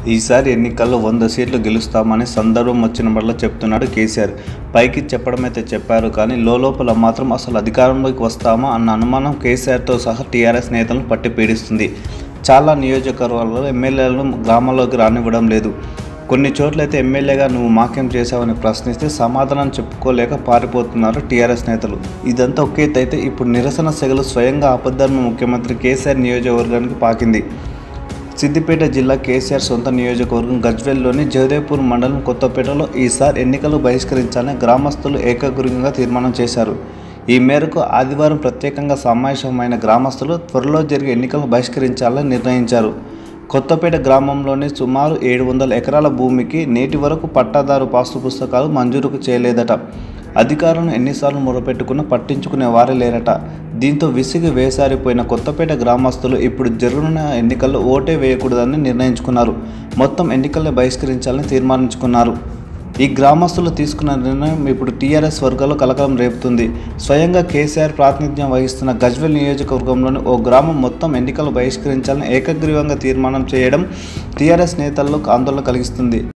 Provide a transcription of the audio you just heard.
ఈసారి ఎన్నికల్లో వంద సీట్లు గెలుస్తామని సందర్భం వచ్చినప్పుడల్లా చెప్తున్నాడు కేసీఆర్ పైకి చెప్పడమైతే చెప్పారు కానీ లోపల మాత్రం అసలు అధికారంలోకి వస్తామా అన్న అనుమానం కేసీఆర్తో సహా టీఆర్ఎస్ నేతలను పట్టి పీడిస్తుంది చాలా నియోజకవర్గాల్లో ఎమ్మెల్యేలను గ్రామాల్లోకి రానివ్వడం లేదు కొన్ని చోట్లయితే ఎమ్మెల్యేగా నువ్వు మాకేం చేశావని ప్రశ్నిస్తే సమాధానం చెప్పుకోలేక పారిపోతున్నారు టీఆర్ఎస్ నేతలు ఇదంతా ఒకే అయితే ఇప్పుడు నిరసన సెగలు స్వయంగా ఆపద్ధర్మ ముఖ్యమంత్రి కేసీఆర్ నియోజకవర్గానికి పాకింది సిద్దిపేట జిల్లా కేసీఆర్ సొంత నియోజకవర్గం గజ్వెల్లోని జగదేపూర్ మండలం కొత్తపేటలో ఈసారి ఎన్నికలు బహిష్కరించాలని గ్రామస్తులు ఏకగ్రీవంగా తీర్మానం చేశారు ఈ మేరకు ఆదివారం ప్రత్యేకంగా సమావేశమైన గ్రామస్తులు త్వరలో జరిగే ఎన్నికలను బహిష్కరించాలని నిర్ణయించారు కొత్తపేట గ్రామంలోని సుమారు ఏడు వందల ఎకరాల భూమికి నేటి వరకు పట్టాదారు పాసు పుస్తకాలు మంజూరు చేయలేదట అధికారులను ఎన్నిసార్లు మొరపెట్టుకున్నా పట్టించుకునే వారే లేరట దీంతో విసిగి వేసారిపోయిన కొత్తపేట గ్రామస్తులు ఇప్పుడు జరగనున్న ఎన్నికల్లో ఓటే వేయకూడదని నిర్ణయించుకున్నారు మొత్తం ఎన్నికల్ని బహిష్కరించాలని తీర్మానించుకున్నారు ఈ గ్రామస్తులు తీసుకున్న నిర్ణయం ఇప్పుడు టీఆర్ఎస్ వర్గాల్లో కలకలం రేపుతుంది స్వయంగా కేసీఆర్ ప్రాతినిధ్యం వహిస్తున్న గజ్వెల్ నియోజకవర్గంలోని ఓ గ్రామం మొత్తం ఎన్నికలు బహిష్కరించాలని ఏకగ్రీవంగా తీర్మానం చేయడం టీఆర్ఎస్ నేతల్లో ఆందోళన కలిగిస్తుంది